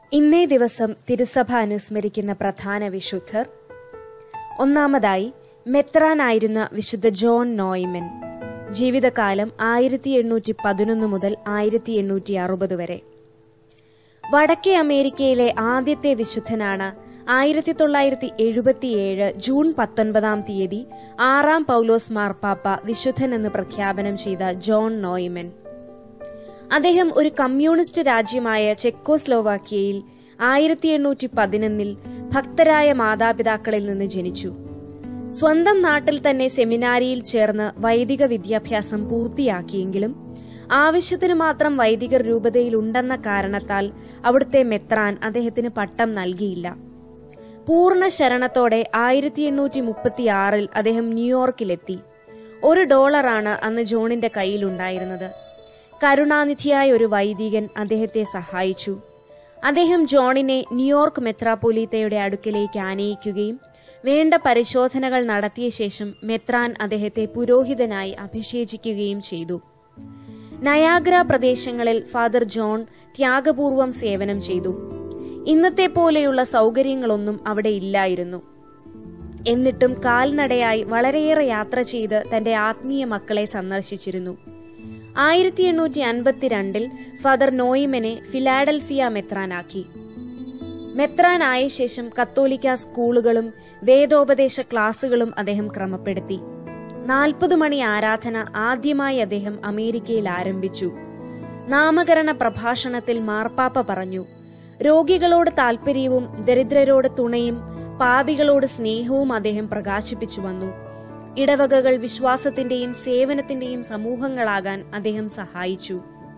ഇന്നേ ദിവസം തിരുസഭ അനുസ്മരിക്കുന്ന പ്രധാന വിശുദ്ധർ ഒന്നാമതായി മെത്രാനായിരുന്ന വിശുദ്ധ ജോൺ നോയ്മൻ ജീവിതകാലം ആയിരത്തി എണ്ണൂറ്റി പതിനൊന്ന് മുതൽ ആയിരത്തി എണ്ണൂറ്റി അറുപത് വരെ വടക്കേ അമേരിക്കയിലെ ആദ്യത്തെ വിശുദ്ധനാണ് ആയിരത്തി തൊള്ളായിരത്തി എഴുപത്തിയേഴ് ജൂൺ പത്തൊൻപതാം തീയതി ആറാം പൗലോസ് മാർപ്പാപ്പ വിശുദ്ധൻ എന്ന് പ്രഖ്യാപനം ചെയ്ത ജോൺ നോയ്മൻ അദ്ദേഹം ഒരു കമ്മ്യൂണിസ്റ്റ് രാജ്യമായ ചെക്കോസ്ലോവാക്യയിൽ ആയിരത്തി എണ്ണൂറ്റി പതിനൊന്നിൽ ഭക്തരായ മാതാപിതാക്കളിൽ നിന്ന് ജനിച്ചു സ്വന്തം നാട്ടിൽ തന്നെ സെമിനാരിയിൽ ചേർന്ന് വൈദിക വിദ്യാഭ്യാസം പൂർത്തിയാക്കിയെങ്കിലും ആവശ്യത്തിനു മാത്രം വൈദികർ രൂപതയിൽ ഉണ്ടെന്ന കാരണത്താൽ അവിടുത്തെ മെത്രാൻ അദ്ദേഹത്തിന് പട്ടം നൽകിയില്ല പൂർണ്ണ ശരണത്തോടെ ആയിരത്തി എണ്ണൂറ്റി മുപ്പത്തിയാറിൽ അദ്ദേഹം ന്യൂയോർക്കിലെത്തി ഒരു ഡോളറാണ് അന്ന് ജോണിന്റെ കയ്യിലുണ്ടായിരുന്നത് കരുണാനിധിയായ ഒരു വൈദികൻ അദ്ദേഹത്തെ സഹായിച്ചു അദ്ദേഹം ജോണിനെ ന്യൂയോർക്ക് മെത്രാപ്പൊലീത്തയുടെ അടുക്കലേക്ക് ആനയിക്കുകയും വേണ്ട പരിശോധനകൾ നടത്തിയ ശേഷം മെത്രാൻ അദ്ദേഹത്തെ പുരോഹിതനായി അഭിഷേചിക്കുകയും ചെയ്തു നയാഗ്ര പ്രദേശങ്ങളിൽ ഫാദർ ജോൺ ത്യാഗപൂർവം സേവനം ചെയ്തു ഇന്നത്തെ പോലെയുള്ള സൗകര്യങ്ങളൊന്നും അവിടെ ഇല്ലായിരുന്നു എന്നിട്ടും കാൽനടയായി വളരെയേറെ യാത്ര ചെയ്ത് തന്റെ ആത്മീയ മക്കളെ സന്ദർശിച്ചിരുന്നു ആയിരത്തി എണ്ണൂറ്റി അൻപത്തിരണ്ടിൽ ഫാദർ നോയിമനെ ഫിലാഡൽഫിയ മെത്രാനാക്കി മെത്രാനായ ശേഷം കത്തോലിക്ക സ്കൂളുകളും വേദോപദേശ ക്ലാസുകളും അദ്ദേഹം ക്രമപ്പെടുത്തി നാൽപ്പത് മണി ആരാധന ആദ്യമായി അദ്ദേഹം അമേരിക്കയിൽ ആരംഭിച്ചു നാമകരണ പ്രഭാഷണത്തിൽ മാർപ്പാപ്പ പറഞ്ഞു രോഗികളോട് താൽപര്യവും ദരിദ്രരോട് തുണയും പാപികളോട് സ്നേഹവും അദ്ദേഹം പ്രകാശിപ്പിച്ചു വന്നു ഇടവകകൾ വിശ്വാസത്തിന്റെയും സേവനത്തിന്റെയും സമൂഹങ്ങളാകാൻ അദ്ദേഹം സഹായിച്ചു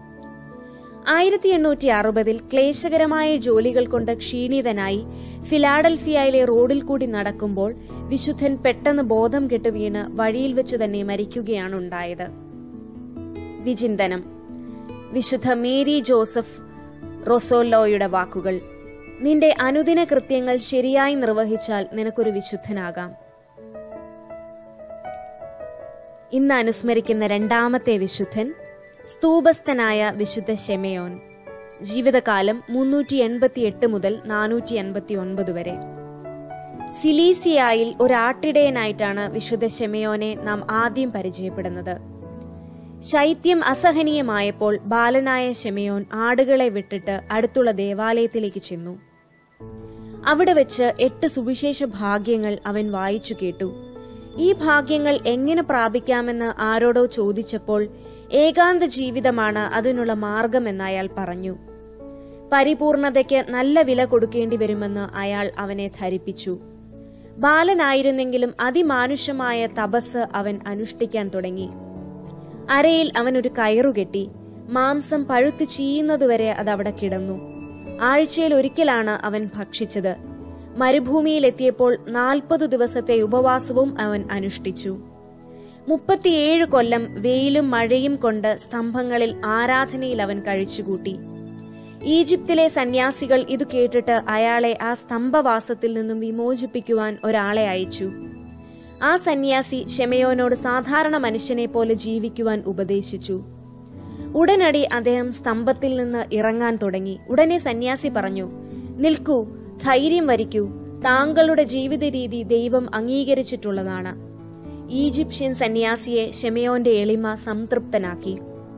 ആയിരത്തി എണ്ണൂറ്റി അറുപതിൽ ക്ലേശകരമായ ജോലികൾ കൊണ്ട് ക്ഷീണിതനായി ഫിലാഡൽഫിയയിലെ റോഡിൽ കൂടി നടക്കുമ്പോൾ വിശുദ്ധൻ പെട്ടെന്ന് ബോധം കെട്ട് വീണ് വഴിയിൽ വെച്ച് തന്നെ മരിക്കുകയാണ് ഉണ്ടായത് വിചിന്തനം വിശുദ്ധ മേരി ജോസഫ് റൊസോലോയുടെ വാക്കുകൾ നിന്റെ അനുദിന കൃത്യങ്ങൾ ശരിയായി നിർവഹിച്ചാൽ നിനക്കൊരു വിശുദ്ധനാകാം ഇന്ന് അനുസ്മരിക്കുന്ന രണ്ടാമത്തെ വിശുദ്ധൻ സ്തൂപസ്ഥനായ വിശുദ്ധ ശെമയോൻ ജീവിതകാലം മുന്നൂറ്റി എൺപത്തി എട്ട് മുതൽ നാനൂറ്റി എൺപത്തി ഒൻപത് വരെ സിലീസിയായിൽ ഒരാട്ടിടയനായിട്ടാണ് വിശുദ്ധ ശെമയോനെ നാം ആദ്യം പരിചയപ്പെടുന്നത് ശൈത്യം അസഹനീയമായപ്പോൾ ബാലനായ ശെമയോൻ ആടുകളെ വിട്ടിട്ട് അടുത്തുള്ള ദേവാലയത്തിലേക്ക് ചെന്നു അവിടെ വെച്ച് എട്ട് സുവിശേഷ ഭാഗ്യങ്ങൾ അവൻ വായിച്ചു കേട്ടു ഈ ഭാഗ്യങ്ങൾ എങ്ങനെ പ്രാപിക്കാമെന്ന് ആരോടോ ചോദിച്ചപ്പോൾ ഏകാന്ത ജീവിതമാണ് അതിനുള്ള മാർഗമെന്ന് അയാൾ പറഞ്ഞു പരിപൂർണതയ്ക്ക് നല്ല വില കൊടുക്കേണ്ടി വരുമെന്ന് അയാൾ അവനെ ധരിപ്പിച്ചു ബാലനായിരുന്നെങ്കിലും അതിമാനുഷമായ തപസ് അവൻ അനുഷ്ഠിക്കാൻ തുടങ്ങി അരയിൽ അവൻ ഒരു കയറുകെട്ടി മാംസം പഴുത്തു ചീയുന്നതുവരെ അതവിടെ കിടന്നു ആഴ്ചയിൽ ഒരിക്കലാണ് അവൻ ഭക്ഷിച്ചത് മരുഭൂമിയിലെത്തിയപ്പോൾ നാൽപ്പതു ദിവസത്തെ ഉപവാസവും അവൻ അനുഷ്ഠിച്ചു മുപ്പത്തിയേഴ് കൊല്ലം വെയിലും മഴയും കൊണ്ട് സ്തംഭങ്ങളിൽ ആരാധനയിൽ അവൻ കഴിച്ചുകൂട്ടി ഈജിപ്തിലെ സന്യാസികൾ ഇത് കേട്ടിട്ട് അയാളെ ആ സ്തംഭവാസത്തിൽ നിന്നും വിമോചിപ്പിക്കുവാൻ ഒരാളെ അയച്ചു ആ സന്യാസി ഷെമയോനോട് സാധാരണ മനുഷ്യനെ പോലെ ജീവിക്കുവാൻ ഉപദേശിച്ചു ഉടനടി അദ്ദേഹം സ്തംഭത്തിൽ നിന്ന് ഇറങ്ങാൻ തുടങ്ങി ഉടനെ സന്യാസി പറഞ്ഞു നിൽക്കൂ ധൈര്യം വരിക്കൂ താങ്കളുടെ ജീവിത രീതി ദൈവം അംഗീകരിച്ചിട്ടുള്ളതാണ് ഈജിപ്ഷ്യൻ സന്യാസിയെ ഷെമയോന്റെ എളിമ സംതൃപ്തനാക്കി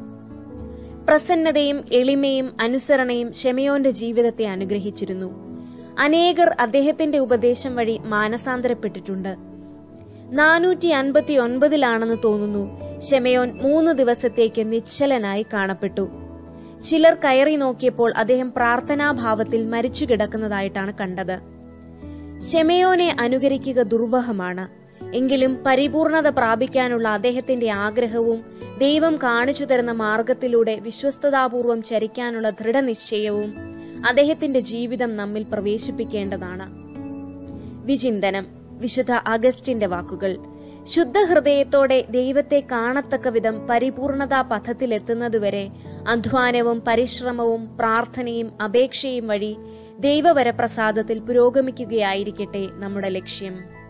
പ്രസന്നതയും എളിമയും അനുസരണയും ഷെമയോന്റെ ജീവിതത്തെ അനുഗ്രഹിച്ചിരുന്നു അനേകർ അദ്ദേഹത്തിന്റെ ഉപദേശം വഴി മാനസാന്തരപ്പെട്ടിട്ടുണ്ട് നാനൂറ്റി അൻപത്തി ഒൻപതിലാണെന്ന് തോന്നുന്നു ഷെമയോൻ മൂന്ന് ദിവസത്തേക്ക് നിശ്ചലനായി കാണപ്പെട്ടു ചിലർ കയറി നോക്കിയപ്പോൾ അദ്ദേഹം പ്രാർത്ഥനാഭാവത്തിൽ മരിച്ചു കിടക്കുന്നതായിട്ടാണ് കണ്ടത് ഷെമയോനെ അനുകരിക്കുക ദുർവഹമാണ് എങ്കിലും പരിപൂർണത പ്രാപിക്കാനുള്ള അദ്ദേഹത്തിന്റെ ആഗ്രഹവും ദൈവം കാണിച്ചു തരുന്ന മാർഗത്തിലൂടെ വിശ്വസ്തതാപൂർവം ചരിക്കാനുള്ള ദൃഢനിശ്ചയവും അദ്ദേഹത്തിന്റെ ജീവിതം നമ്മിൽ പ്രവേശിപ്പിക്കേണ്ടതാണ് വിചിന്തനം വിശുദ്ധ അഗസ്റ്റിന്റെ വാക്കുകൾ ശുദ്ധഹൃദയത്തോടെ ദൈവത്തെ കാണത്തക്ക വിധം പരിപൂർണതാ പഥത്തിലെത്തുന്നതുവരെ അധ്വാനവും പരിശ്രമവും പ്രാർത്ഥനയും അപേക്ഷയും വഴി ദൈവവരപ്രസാദത്തിൽ പുരോഗമിക്കുകയായിരിക്കട്ടെ നമ്മുടെ ലക്ഷ്യം